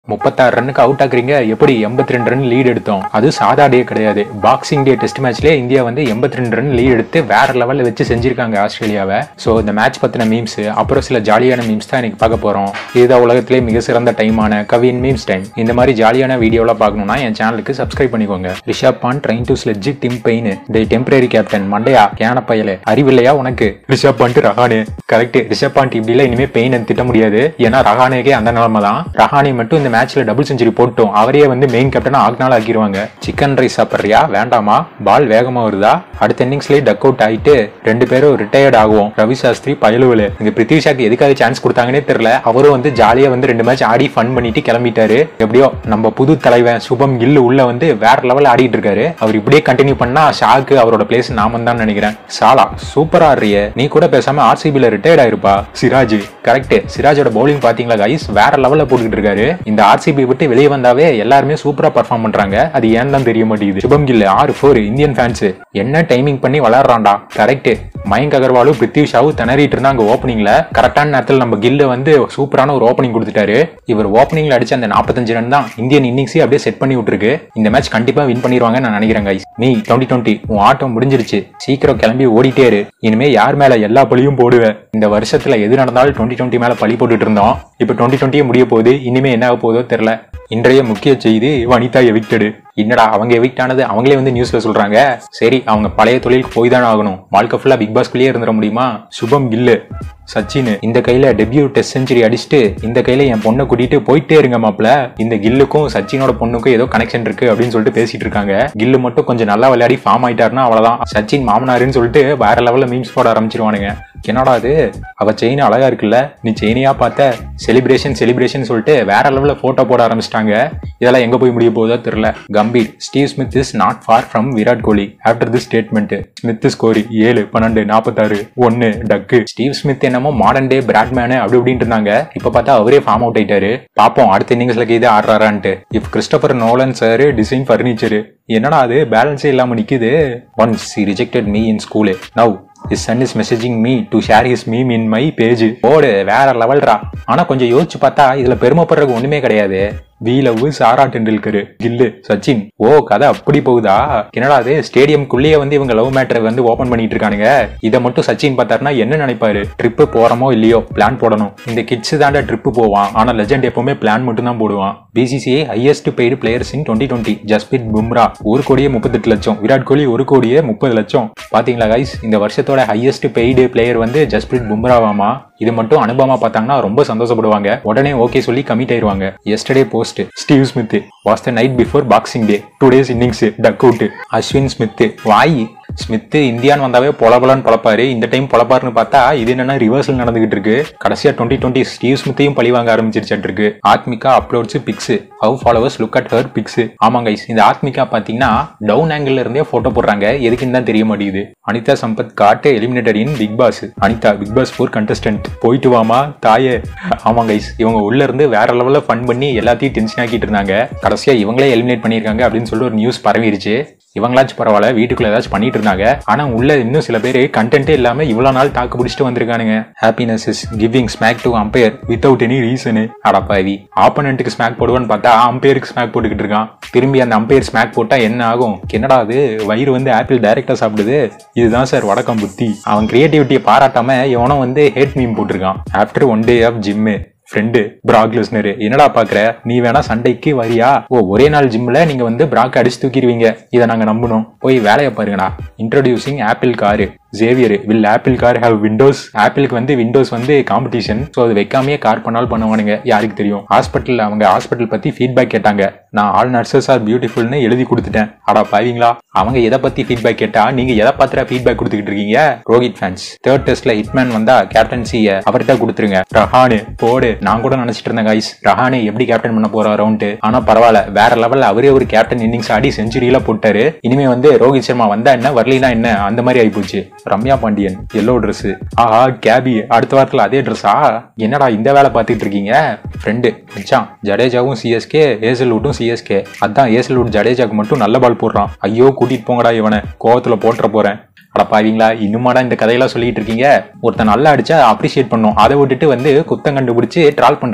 முப்பத்தாறு ரன்னுக்கு அவுட் ஆக்குறீங்க எப்படி எண்பத்தி ரெண்டு ரன் லீட் எடுத்தோம் அது சாதா டே கிடையாது பாக்ஸிங் டே டெஸ்ட் மேட்ச்லேயே இந்தியா வந்து எண்பத்தி ரெண்டு ரன் லீட் எடுத்து வேற லெவலில் வச்சு செஞ்சிருக்காங்க ஆஸ்திரேலியாவை ஸோ இந்த மேட்ச் பற்றின மீம்ஸ் அப்புறம் சில ஜாலியான மீம்ஸ் தான் இன்னைக்கு பார்க்க போகிறோம் இதுதான் உலகத்திலே மிக சிறந்த டைமான கவின் மீம்ஸ் டைம் இந்த மாதிரி ஜாலியான வீடியோலாம் பார்க்கணும்னா என் சேனலுக்கு சப்ஸ்கிரைப் பண்ணிக்கோங்க Rishabh Pant tried to sledge Tim Paine the temporary captain மண்டையா கேன பயலே அறிவில்லையா உனக்கு ரிஷப் பான்ட்டு ரஹானே கரெக்ட் ரிஷப் பாண்ட் இப்படிலாம் இனிமே பெயின் திட்ட முடியாது ஏன்னா ரஹானேக்கே அந்த நிலைமை தான் ரஹானே மட்டும் இந்த மேட்ச்ல டபுள் செஞ்சுரி போட்டோம் அவரே வந்து மெயின் கேப்டனா ஆக்னால ஆக்கிடுவாங்க சிக்கன் ரைஸ் சாப்பிட்றியா வேண்டாமா பால் வேகமா வருதா அடுத்த இன்னிங்ஸ்லயே டக் அவுட் ஆயிட்டு ரெண்டு பேரும் ரிட்டையர்ட் ஆகுவோம் ரவி சாஸ்திரி பயலுவலு இங்க பிருத்திவிஷாக்கு எதுக்காக சான்ஸ் கொடுத்தாங்கன்னே தெரியல அவரும் வந்து ஜாலியா வந்து ரெண்டு மேட்ச் ஆடி ஃபன் பண்ணிட்டு கிளம்பிட்டாரு எப்படியோ நம்ம புது தலைவன் சுபம் கில்லு உள்ள வந்து வேற லெவல்ல ஆடிட்டு இருக்காரு அவர் இப்படியே கண்டினியூ பண்ணா ஷாக்கு அவரோட பிளேஸ் நாம தான் நினைக்கிறேன் சாலா சூப்பரா ஆடுறிய நீ கூட பேசாம ஆர்சிபில ரிட்டையர்ட் ஆயிருப்பா சிராஜ் கரெக்ட் சிராஜோட பவுலிங் பாத்தீங்களா கைஸ் வேற லெவல்ல போட்டுக்கிட்டு இருக்காரு இந்த ஆர்சிபி விட்டு வெளியே வந்தாவே எல்லாருமே சூப்பரா பர்ஃபார்ம் பண்றாங்க அது ஏன் தான் தெரிய மாட்டேங்குது சுபம் கில் ஆறு ஃபோர் இந்தியன் ஃபேன்ஸ் என்ன டைமிங் பண்ணி விளையாடுறான்டா கரெக்ட் மயங்க் அகர்வாலும் பிருத்திவி ஷாவும் திணறிட்டு இருந்தாங்க ஓப்பனிங்ல கரெக்டான நேரத்தில் நம்ம கில்ல வந்து சூப்பரான ஒரு ஓப்பனிங் கொடுத்துட்டாரு இவர் ஓப்பனிங்ல அடிச்ச அந்த நாற்பத்தஞ்சு ரன் தான் இந்தியன் இன்னிங்ஸே அப்படியே செட் பண்ணி விட்டுருக்கு இந்த மேட்ச் கண்டிப்பா வின் பண்ணிடுவாங்க நான் நினைக்கிறேன் guys நீ டுவெண்ட்டி டுவெண்ட்டி உன் ஆட்டம் முடிஞ்சிருச்சு சீக்கிரம் கிளம்பி ஓடிட்டே இரு இனிமே யார் மேல எல்லா பழியும் போடுவேன் இந்த வருஷத்துல எது நடந்தாலும் டுவெண்ட்டி டுவெண்ட்டி மேல பழி போட்டுட்டு இருந்தோம் இப்போ டுவெண்ட்டி டுவெண்ட்டியே முடிய போகுது இனிமே என்ன ஆக போதோ தெரியல இன்றைய முக்கிய செய்தி வனிதா எவிக்டடு என்னடா அவங்க எவிக்ட் ஆனது அவங்களே வந்து நியூஸ்ல சொல்றாங்க சரி அவங்க பழைய தொழிலுக்கு போய் தானே ஆகணும் வாழ்க்கை ஃபுல்லா பிக் பாஸ்குள்ளேயே இருந்துட முடியுமா சுபம் கில்லு சச்சின் இந்த கையில டெபியூ டெஸ்ட் செஞ்சுரி அடிச்சுட்டு இந்த கையில என் பொண்ணை கூட்டிட்டு போயிட்டே இருங்க மாப்ள இந்த கில்லுக்கும் சச்சினோட பொண்ணுக்கும் ஏதோ கனெக்ஷன் இருக்கு அப்படின்னு சொல்லிட்டு பேசிட்டு இருக்காங்க கில்லு மட்டும் கொஞ்சம் நல்லா விளையாடி ஃபார்ம் ஆயிட்டாருன்னா அவ்வளவுதான் சச்சின் மாமனாருன்னு சொல்லிட்டு வேற லெவல்ல மீம்ஸ் போட ஆரம்பிச்சிருவானுங்க என்னடா அது அவ செயின் அழகா இருக்குல்ல நீ செயினியா பார்த்த செலிப்ரேஷன் செலிப்ரேஷன் சொல்லிட்டு வேற லெவல்ல போட்டோ போட ஆரம்பிச்சிட்டாங்க இதெல்லாம் எங்க போய் முடிய போதோ தெரியல Gambhir Steve Smith is not far from Virat Kohli after the statement Smith scores ஏழு பன்னெண்டு நாற்பத்தாறு ஒன்னு டக்கு ஸ்டீவ் ஸ்மித் என்னமோ மாடர்ன் டே பிராட்மேனு அப்படி இப்படின்ட்டு இருந்தாங்க இப்ப பார்த்தா அவரே ஃபார்ம் அவுட் ஆயிட்டாரு பாப்போம் அடுத்த இன்னிங்ஸ்ல இது ஆடுறாரான்ட்டு if Christopher Nolan sir design furniture என்னடா அது பேலன்ஸே இல்லாம நிக்குது once he rejected me in school now his son is messaging me to share his meme in my page போடு வேற லெவல்ரா ஆனா கொஞ்சம் யோசிச்சு பார்த்தா இதுல பெருமைப்படுறதுக்கு ஒண்ணுமே கிடையாது வி லவ் சாரா டெண்டுல்கர் கில்லு சச்சின் ஓ கதை அப்படி போகுதா என்னடா அது ஸ்டேடியம்குள்ளேயே வந்து இவங்க லவ் மேட்டரை வந்து ஓபன் பண்ணிட்டு இருக்கானுங்க இதை மட்டும் சச்சின் பார்த்தாருன்னா என்ன நினைப்பாரு ட்ரிப்பு போறோமோ இல்லையோ பிளான் போடணும் இந்த கிட்ஸ் தாண்டா ட்ரிப்பு போவான் ஆனா லெஜெண்ட் எப்பவுமே பிளான் மட்டும் தான் போடுவான் BCCI highest paid players in twenty twenty Jasprit Bumrah ஒரு கோடியே முப்பத்தெட்டு லட்சம் விராட் கோலி ஒரு கோடியே முப்பது லட்சம் பாத்தீங்களா கைஸ் இந்த வருஷத்தோட ஹையஸ்ட் பெய்டு பிளேயர் வந்து ஜஸ்பிரித் பும்ராவாமா இது மட்டும் அனுபவமா பார்த்தாங்கன்னா ரொம்ப சந்தோஷப்படுவாங்க உடனே ஓகே சொல்லி கமிட் ஆயிருவாங்க yesterday post Steve Smith was the night before boxing day two days innings duck out Ashwin Smith வாய் ஸ்மித் இந்தியான்னு வந்தாவே பொலபலன்னு பொழப்பாரு இந்த டைம் பொழப்பாருன்னு பார்த்தா இது என்னன்னா ரிவர்சல் நடந்துகிட்டு இருக்கு கடைசியா டுவெண்ட்டி டுவெண்ட்டி ஸ்டீவ் ஸ்மித்தையும் பழி வாங்க ஆரம்பிச்சிருச்சாட்டு இருக்கு Atmika uploads pics how followers look at her pics ஆமாங்க guys, இந்த ஆத்மிகா பாத்தீங்கன்னா டவுன் ஆங்கிள் இருந்தே போட்டோ போடுறாங்க எதுக்குன்னு தான் தெரிய மாட்டேங்குது அனிதா சம்பத் காட்டு eliminator in Bigg Boss Anitha Bigg Boss four contestant போயிட்டு வாமா தாயே ஆமாங்க guys, இவங்க உள்ள இருந்து வேற லெவல்ல ஃபன் பண்ணி எல்லாத்தையும் டென்ஷன் ஆக்கிட்டு இருந்தாங்க கடைசியா இவங்களே எலிமினேட் பண்ணியிருக்காங்க அப்படின்னு சொல்லிட்டு ஒரு நியூஸ் பரவிருச்சு இவங்களாச்சும் பரவாயில்ல வீட்டுக்குள்ள ஏதாச்சும் பண்ணிட்டு இருந்தாங்க ஆனா உள்ள இன்னும் சில பேர் கண்டென்ட்டே இல்லாம இவ்வளவு நாள் தாக்கு பிடிச்சிட்டு வந்திருக்கானுங்க happiness is giving smack to umpire without any reason அடப்பாவி ஆப்பனண்ட்டுக்கு ஸ்மாக் போடுவான்னு பார்த்தா அம்பையருக்கு ஸ்மாக் போட்டுக்கிட்டு இருக்கான் திரும்பி அந்த அம்பையர் ஸ்மாக் போட்டா என்ன ஆகும் என்னடா அது வயிறு வந்து ஆப்பிள் டைரக்டா சாப்பிடுது இதுதான் சார் வடக்கம் புத்தி அவன் கிரியேட்டிவிட்டியை பாராட்டாம இவனும் வந்து ஹேட் மீம் போட்டிருக்கான் after one day of gym friend Brock Lesnar என்னடா பாக்குற நீ வேணா சண்டைக்கு வரியா ஓ ஒரே நாள் ஜிம்ல நீங்க வந்து பிராக் அடிச்சு தூக்கிடுவீங்க இதை நாங்க நம்பணும் போய் வேலையை பாருங்கடா introducing Apple car Javier will Apple car have windows ஆப்பிளுக்கு வந்து விண்டோஸ் வந்து காம்படிஷன் ஸோ அது வைக்காமையே கார் பண்ணாலும் பண்ணுவானுங்க யாருக்கு தெரியும் ஹாஸ்பிட்டல் அவங்க ஹாஸ்பிட்டல் பத்தி ஃபீட்பேக் கேட்டாங்க நான் ஆல் நர்சஸ் ஆர் பியூட்டிஃபுல்னு எழுதி கொடுத்துட்டேன் அடா பாவீங்களா அவங்க எதை பத்தி ஃபீட்பேக் கேட்டா நீங்க எதை பார்த்துட்டா ஃபீட்பேக் கொடுத்துக்கிட்டு இருக்கீங்க ரோஹித் ஃபேன்ஸ் தேர்ட் டெஸ்ட்ல ஹிட்மேன் வந்தா கேப்டன்சிய அவர்கிட்ட கொடுத்துருங்க ரஹானு போடு நான் கூட நினைச்சிட்டு இருந்தேன் கைஸ் ரஹானே எப்படி கேப்டன் பண்ண போறாரோன்ட்டு ஆனா பரவாயில்ல வேற லெவல்ல அவரே ஒரு கேப்டன் இன்னிங்ஸ் ஆடி செஞ்சுரியில போட்டாரு இனிமே வந்து ரோஹித் சர்மா வந்தா என்ன வரலினா என்ன அந்த மாதிரி ஆயிப்போச்சு ரம்யா பாண்டியன் எல்லோ Dress ஆஹா கேபி அடுத்த வாரத்துல அதே ட்ரெஸ்ஸா என்னடா இந்த வேலை பார்த்துட்டு இருக்கீங்க ஃப்ரெண்டு மச்சான் ஜடேஜாவும் சிஎஸ்கே ஏசல்வுட்டும் சிஎஸ்கே அதான் ஏசல்வுட் ஜடேஜாக்கு மட்டும் நல்ல பால் போடுறான் ஐயோ கூட்டிட்டு போங்கடா இவனை கோவத்துல போட்டுற போறேன் அட பாவீங்களா இன்னுமாடா இந்த கதையெல்லாம் சொல்லிட்டு இருக்கீங்க ஒருத்தன் நல்லா அடிச்சா அப்ரிஷியேட் பண்ணும் அதை விட்டுட்டு வந்து குத்தம் கண்டுபிடிச்சு ட்ரால் பண்றது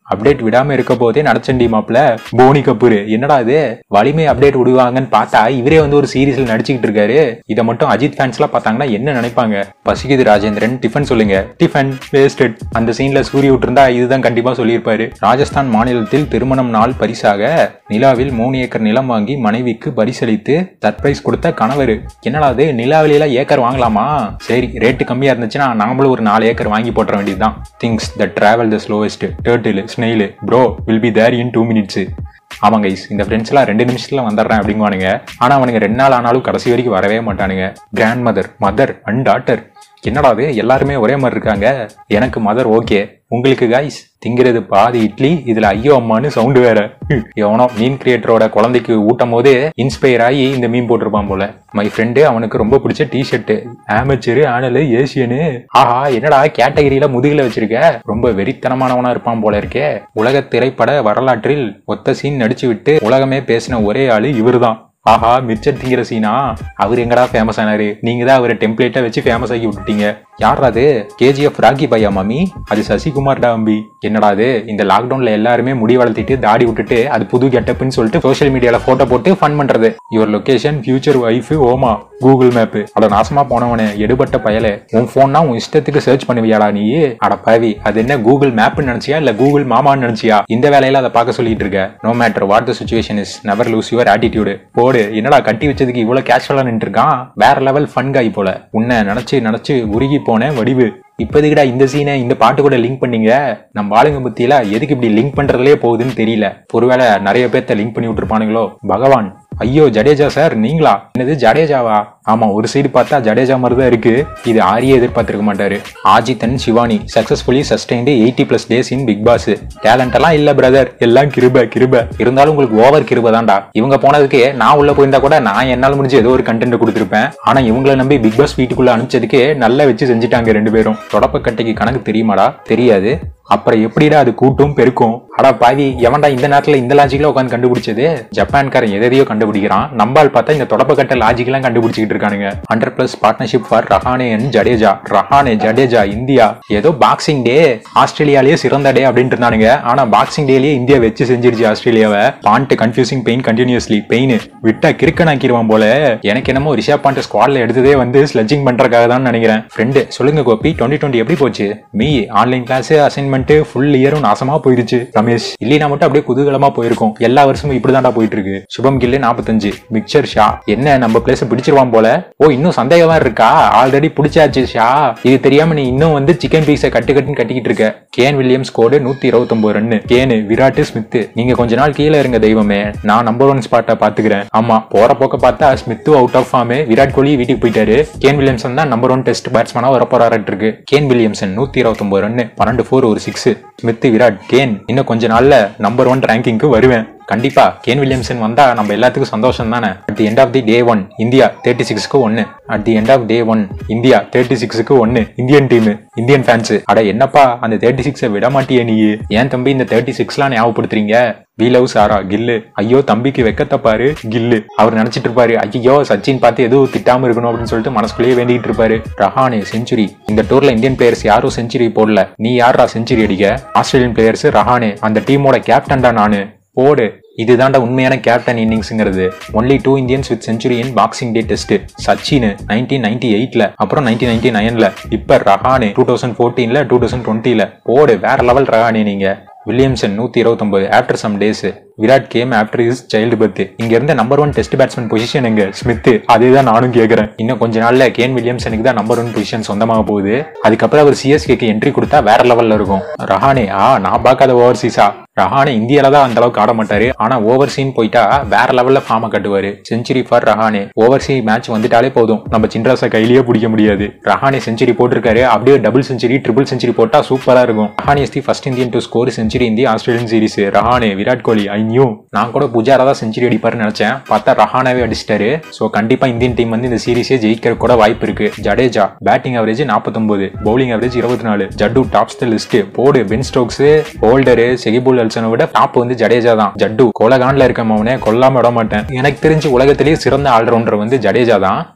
அப்டேட் விடாம இருக்க போதே நடச்சண்டி மாப்ள போனி கபூர் என்னடா இது வலிமை அப்டேட் விடுவாங்கன்னு பார்த்தா இவரே வந்து ஒரு சீரீஸ்ல நடிச்சுக்கிட்டு இருக்காரு இதை மட்டும் அஜித் ஃபேன்ஸ் எல்லாம் பார்த்தாங்கன்னா என்ன நினைப்பாங்க பசிக்குது ராஜேந்திரன் டிஃபன் சொல்லுங்க டிஃபன் வேஸ்டட் அந்த சீன்ல சூரிய விட்டுருந்தா இதுதான் கண்டிப்பா சொல்லியிருப்பாரு ராஜஸ்தான் மாநிலத்தில் திருமணம் நாள் பரிசாக நிலாவில் மூணு ஏக்கர் நிலம் வாங்கி மனைவிக்கு பரிசளித்து சர்ப்ரைஸ் கொடுத்த கணவர் என்னடா அது நிலாவில ஏக்கர் வாங்கலாமா சரி ரேட்டு கம்மியா இருந்துச்சுன்னா நாமளும் ஒரு நாலு ஏக்கர் வாங்கி போட்டுற வேண்டியதுதான் things the travel the slowest turtle snail bro will be there in two minutes ஆமாங்க guys, இந்த ஃப்ரெண்ட்ஸ் எல்லாம் ரெண்டு நிமிஷத்துல வந்துடுறேன் அப்படிங்குவானுங்க ஆனா அவனுங்க ரெண்டு நாள் ஆனாலும் கடைசி வரைக்கும் வரவே மாட்டானுங்க grandmother mother and daughter என்னடா அது எல்லாருமே ஒரே மாதிரி இருக்காங்க எனக்கு மதர் ஓகே உங்களுக்கு காய்ஸ் திங்கிறது பாதி இட்லி இதுல ஐயோ அம்மான்னு சவுண்டு வேற ஹம், எவனோ மீன் கிரியேட்டரோட குழந்தைக்கு ஊட்டும் போது இன்ஸ்பயர் ஆகி இந்த மீன் போட்டிருப்பான் போல மை ஃப்ரெண்டு அவனுக்கு ரொம்ப பிடிச்ச டிஷர்ட் ஆமச்சரு ஆனலு ஏசியனு ஆஹா என்னடா கேட்டகரியில முதுகுல வச்சிருக்க ரொம்ப வெறித்தனமானவனா இருப்பான் போல இருக்கே உலக திரைப்பட வரலாற்றில் ஒத்த சீன் நடிச்சு விட்டு உலகமே பேசின ஒரே ஆளு இவர்தான் ஆஹா மிச்சர் திங்கிற சீனா அவர் எங்கடா ஃபேமஸ் ஆனாரு நீங்க தான் அவரை டெம்ப்ளேட்டை வச்சு ஃபேமஸ் ஆக்கி விட்டுட்டீங்க யார் அது கேஜிஎஃப் ராக்கி பையா மாமி அது சசிகுமார்டா அம்பி என்னடா அது இந்த லாக்டவுன்ல எல்லாருமே முடி வளர்த்திட்டு தாடி விட்டுட்டு அது புது கெட்டப்னு சொல்லிட்டு சோஷியல் மீடியால போட்டோ போட்டு ஃபன் பண்றது யுவர் லொகேஷன் ஃபியூச்சர் ஒய்ஃப் ஓமா கூகுள் மேப் அட நாசமா போனவனே எடுபட்ட பயலே உன் போன்னா உன் இஷ்டத்துக்கு சர்ச் பண்ணுவியாடா நீ அட பாவி அது என்ன கூகுள் மேப்னு நினைச்சியா இல்ல கூகுள் மாமான்னு நினைச்சியா இந்த வேலையில அதை பார்க்க சொல்லிட்டு இருக்க no matter what the situation is never lose your attitude போடு என்னடா கட்டி வச்சதுக்கு இவ்வளவு கேஷுவலா நின்று இருக்கான் வேற லெவல் ஃபன் காய் போல உன்னை நினைச்சு நினைச்சு உருகி போன வடிவு இப்போதைக்குடா இந்த சீனை இந்த பாட்டு கூட லிங்க் பண்ணீங்க நம்ம ஆளுங்க பத்தியில எதுக்கு இப்படி லிங்க் பண்றதுலயே போகுதுன்னு தெரியல ஒருவேளை நிறைய பேர்த்த லிங்க் பண்ணி விட்டுருப்பானுங்களோ பகவான் ஐயோ ஜடேஜா சார் நீங்களா என்னது ஜடேஜாவா ஆமா ஒரு சைடு பார்த்தா ஜடேஜா மாதிரி தான் இருக்கு இது ஆரியே எதிர்பார்த்திருக்க மாட்டாரு Aajeedh and Shivani successfully sustained eighty plus days in Bigg Boss talent எல்லாம் இல்ல பிரதர் எல்லாம் கிருப கிருப இருந்தாலும் உங்களுக்கு ஓவர் கிருப தான்டா இவங்க போனதுக்கு நான் உள்ள போயிருந்தா கூட நான் என்னால முடிஞ்ச ஏதோ ஒரு கண்டென்ட் கொடுத்துருப்பேன் ஆனா இவங்கள நம்பி பிக் பாஸ் வீட்டுக்குள்ள அனுப்பிச்சதுக்கு நல்லா வச்சு செஞ்சுட்டாங்க ரெண்டு பேரும் தொடப்பக்கட்டைக்கு கணக்கு தெரியுமாடா தெரியாது அப்புறம் எப்படிடா அது கூட்டும் பெருக்கும் அடா பாவி எவன்டா இந்த நேரத்துல இந்த லாஜிக்ல உட்காந்து கண்டுபிடிச்சது ஜப்பான்காரன் எதையோ கண்டுபிடிக்கிறான் நம்பால் பார்த்தா இந்த தொடப்பக்கட்ட லாஜிக் எல்லாம் கண்டுபிடிச்சிட்டு இருக்கானுங்க hundred plus partnership for Rahane and Jadeja Rahane Jadeja India ஏதோ பாக்ஸிங் டே ஆஸ்திரேலியாலேயே சிறந்த டே அப்படின்ட்டு இருந்தானுங்க ஆனா பாக்ஸிங் டேலயே இந்தியா வச்சு செஞ்சிருச்சு ஆஸ்திரேலியாவை Pant confusing Paine continuously Paine விட்டா கிறுக்கனாக்கிடுவான் போல எனக்கு என்னமோ ரிஷப் பாண்ட் ஸ்குவாட்ல எடுத்ததே வந்து ஸ்லெட்ஜிங் பண்றதுக்காக தான் நினைக்கிறேன் ஃப்ரெண்டு சொல்லுங்க கோபி டுவெண்ட்டி டுவெண்ட்டி எப்படி போச்சு me online class assignment full இயரும் நாசமா போயிருச்சு ரமேஷ் இல்லைனா மட்டும் அப்படியே குதூகலமா போயிருக்கும் எல்லா வருஷமும் இப்படிதான்டா போயிட்டு இருக்கு சுபம் கில்லு நாற்பத்தஞ்சு மிக்சர் ஷா என்ன நம்ம பிளேஸ் பிடிச்சிருவான் போல ஓ இன்னும் சந்தேகமா இருக்கா ஆல்ரெடி பிடிச்சாச்சு ஷா இது தெரியாம நீ இன்னும் வந்து சிக்கன் பீஸை கட்டு கட்டுன்னு கட்டிக்கிட்டு இருக்க கேன் வில்லியம்ஸ் கோடு நூத்தி இருபத்தொன்பது ரன்னு கேனு விராட் ஸ்மித் நீங்க கொஞ்ச நாள் கீழே இருங்க தெய்வமே நான் நம்பர் ஒன் ஸ்பாட்டை பாத்துக்கிறேன் ஆமா போற போக்க பார்த்தா Smith out of form Virat Kohli வீட்டுக்கு போயிட்டாரு கேன் வில்லியம்சன் தான் நம்பர் ஒன் டெஸ்ட் பேட்ஸ்மேனா வரப்போறாரு இருக்கு கேன் வில்லியம்சன் நூத்தி இருபத்தொன்பது ரன்னு பன்னெண்டு ஃபோர் ஒரு சிக்ஸ் ஸ்மித் விராட் கேன் இன்னும் கொஞ்ச நாள்ல நம்பர் ஒன் ரேங்கிங்க்கு வருவேன் கண்டிப்பா கேன் வில்லியம்சன் வந்தா நம்ம எல்லாத்துக்கும் சந்தோஷம் தானே at the end of the day one India thirty சிக்ஸ்க்கு ஒன்னு at the end of day one India thirty சிக்ஸ்க்கு ஒன்னு இந்தியன் டீம் இந்தியன் ஃபேன்ஸ் அட என்னப்பா அந்த தேர்ட்டி சிக்ஸை விட மாட்டியே நீ ஏன் தம்பி இந்த தேர்ட்டி சிக்ஸ்லாம் ஞாபகப்படுத்துறீங்க வி லவ் சாரா கில்லு ஐயோ தம்பிக்கு வெக்கத்தை பாரு கில்லு அவர் நினைச்சிட்டு இருப்பாரு ஐயோ சச்சின் பார்த்து எதுவும் திட்டாம இருக்கணும் அப்படின்னு சொல்லிட்டு மனசுக்குள்ளேயே வேண்டிட்டு இருப்பாரு ரஹானே செஞ்சுரி இந்த டூர்ல இந்தியன் பிளேயர்ஸ் யாரும் செஞ்சுரி போடல நீ யாரா செஞ்சுரி அடிக்க ஆஸ்திரேலியன் பிளேயர்ஸ் ரஹானே அந்த டீமோட கேப்டன்டா நானு போடு இதுதான்டா உண்மையான கேப்டன் இன்னிங்ஸ்ங்கிறது only two Indians with century in boxing day test Sachin nineteen ninety எயிட்ல அப்புறம் நைன்டீன் நைன்டி நைன்ல இப்ப ரஹானே டூ தௌசண்ட் ஃபோர்டீன்ல டூ தௌசண்ட் டுவெண்ட்டில போடு வேற லெவல் ரஹானே நீங்க வில்லியம்சன் நூத்தி இருபத்தொன்பது after some days Virat came after his child birth இங்க இருந்த number one test batsman position எங்க ஸ்மித் அதே தான் நானும் கேக்குறேன் இன்னும் கொஞ்ச நாள்ல கேன் வில்லியம்சனுக்கு தான் நம்பர் ஒன் பொசிஷன் சொந்தமாக போகுது அதுக்கப்புறம் அவர் சிஎஸ்கேக்கு என்ட்ரி கொடுத்தா வேற லெவல்ல இருக்கும் ரஹானே ஆ நான் பார்க்காத ஓவர்சீஸா ரஹானே இந்தியால தான் அந்த அளவுக்கு ஆட மாட்டாரு ஆனா ஓவர்சீன் போயிட்டா வேற லெவல்ல ஃபார்ம கட்டுவாரு century for Rahane overseas match வந்துட்டாலே போதும் நம்ம சின்ராசை கையிலேயே பிடிக்க முடியாது ரஹானே செஞ்சுரி போட்டிருக்காரு அப்படியே டபுள் செஞ்சுரி ட்ரிபிள் செஞ்சுரி போட்டா சூப்பரா இருக்கும் Rahane is the first Indian to score century இந்திய Australian series Rahane Virat Kohli I knew நான் கூட புஜாரா தான் செஞ்சுரி அடிப்பாருன்னு நினைச்சேன் பார்த்தா ரஹானாவே அடிச்சிட்டாரு சோ கண்டிப்பா இந்தியன் டீம் வந்து இந்த சீரிஸே ஜெயிக்கிற கூட வாய்ப்பு இருக்கு ஜடேஜா பேட்டிங் அவரேஜ் நாற்பத்தொன்பது பவுலிங் அவரேஜ் இருபத்தி நாலு ஜட்டு டாப்ஸ் த லிஸ்ட் போடு பென் ஸ்டோக்ஸ் ஹோல்டரு செகிபுல் அல்சனை விட டாப் வந்து ஜடேஜா தான் ஜட்டு கோலகான்ல இருக்க அவனே கொல்லாம விட மாட்டேன் எனக்கு தெரிஞ்சு உலகத்திலேயே சிறந்த ஆல்ரவுண்டர் வந்து ஜடேஜா தான்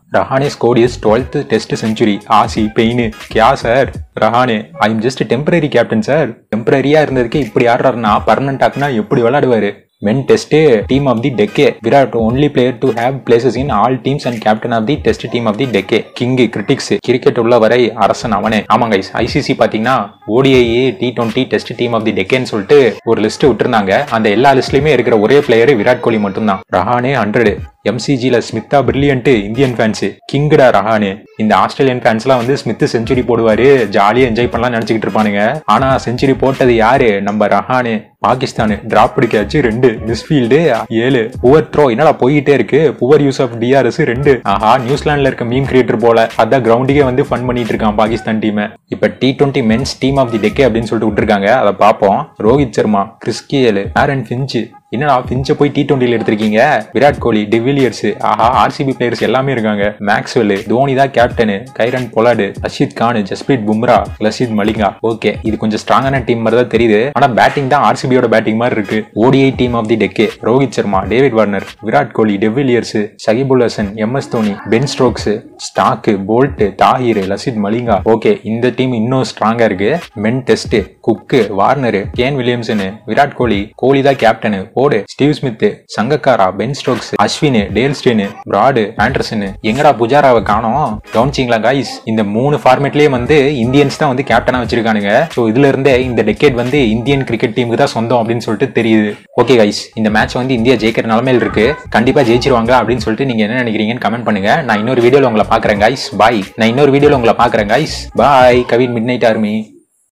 Rahane score is twelfth test century Aussie Paine கியா sir Rahane I am just temporary captain sir டெம்பரரியா இருந்ததுக்கு இப்படி ஆடுறாருன்னா பர்மனன்ட் ஆக்குனா எப்படி விளையாடுவாரு men test team of the decade Virat only player to have places in all teams and captain of the test team of the decade king critics cricket உள்ள வரை அரசன் அவனே ஆமாங்க ஐசிசி பாத்தீங்கன்னா ODI T twenty test team of தி டெக்கேன்னு சொல்லிட்டு ஒரு list விட்டுருந்தாங்க அந்த எல்லா லிஸ்ட்லயுமே இருக்கிற ஒரே பிளேயர் விராட் கோலி மட்டும்தான் ரஹானே ஹண்ட்ரட் எம்சிஜில ஸ்மித்தா பிரில்லியன்ட் இந்தியன் ஃபேன்ஸ் கிங்கடா ரஹானே இந்த ஆஸ்திரேலியன் ஃபேன்ஸ்லாம் வந்து ஸ்மித் செஞ்சுரி போடுவாரு ஜாலியா என்ஜாய் பண்ணலாம் நினைச்சுக்கிட்டு இருப்பானுங்க ஆனா செஞ்சுரி போட்டது யாரு நம்ம ரஹானே பாகிஸ்தான் டிராப் பிடிக்காச்சு ரெண்டு மிஸ்ஃபீல்டு ஏழு புவர் த்ரோ என்னடா போயிட்டே இருக்கு புவர் யூஸ் ஆஃப் டிஆர்எஸ் ரெண்டு ஆஹா நியூசிலாந்துல இருக்க மீம் கிரியேட்டர் போல அதான் கிரவுண்டுக்கே வந்து ஃபன் பண்ணிட்டு இருக்கான் பாகிஸ்தான் டீம் இப்ப T twenty men's team of the decade அப்படின்னு சொல்லிட்டு விட்டுருக்காங்க அதை பார்ப்போம் Rohit Sharma Chris Gayle Aaron Finch என்னடா பிஞ்ச போய் டி டுவெண்ட்டில எடுத்திருக்கீங்க விராட் கோலி டிவிலியர்ஸ் ஆஹா ஆர்சிபி பிளேயர்ஸ் எல்லாமே இருக்காங்க மேக்ஸ்வெல் தோனி தான் captain Kieron Pollard Rashid Khan Jasprit Bumrah Lasith Malinga okay இது கொஞ்சம் ஸ்ட்ராங்கான டீம் மாதிரி தான் தெரியுது ஆனா பேட்டிங் தான் ஆர்சிபியோட பேட்டிங் மாதிரி இருக்கு ODI team of the decade Rohit Sharma David Warner Virat Kohli de Villiers Shakibul Hasan M S Dhoni Ben Stokes Starc Boult Tahir Lasith Malinga okay இந்த டீம் இன்னும் ஸ்ட்ராங்கா இருக்கு men test Cook Warner Kane Williamson Virat Kohli Kohli தான் கேப்டனு போடு Steve Smith Sangakkara Ben Stokes Ashwin Dale Steyn Broad Anderson எங்கடா புஜாராவை காணோம் கவனிச்சிங்களா கைஸ் இந்த மூணு ஃபார்மேட்லயே வந்து இந்தியன்ஸ் தான் வந்து கேப்டனா வச்சிருக்கானுங்க ஸோ இதுல இருந்தே இந்த டெக்கேட் வந்து இந்தியன் கிரிக்கெட் டீமுக்கு தான் சொந்தம் அப்படின்னு சொல்லிட்டு தெரியுது ஓகே கைஸ் இந்த மேட்ச் வந்து இந்தியா ஜெயிக்கிற நிலமையில் இருக்கு கண்டிப்பா ஜெயிச்சிருவாங்க அப்படின்னு சொல்லிட்டு நீங்க என்ன நினைக்கிறீங்கன்னு கமெண்ட் பண்ணுங்க நான் இன்னொரு வீடியோல உங்களை பாக்குறேன் கைஸ் பாய் நான் இன்னொரு வீடியோல உங்களை பாக்குறேன் guys bye Kavin midnight army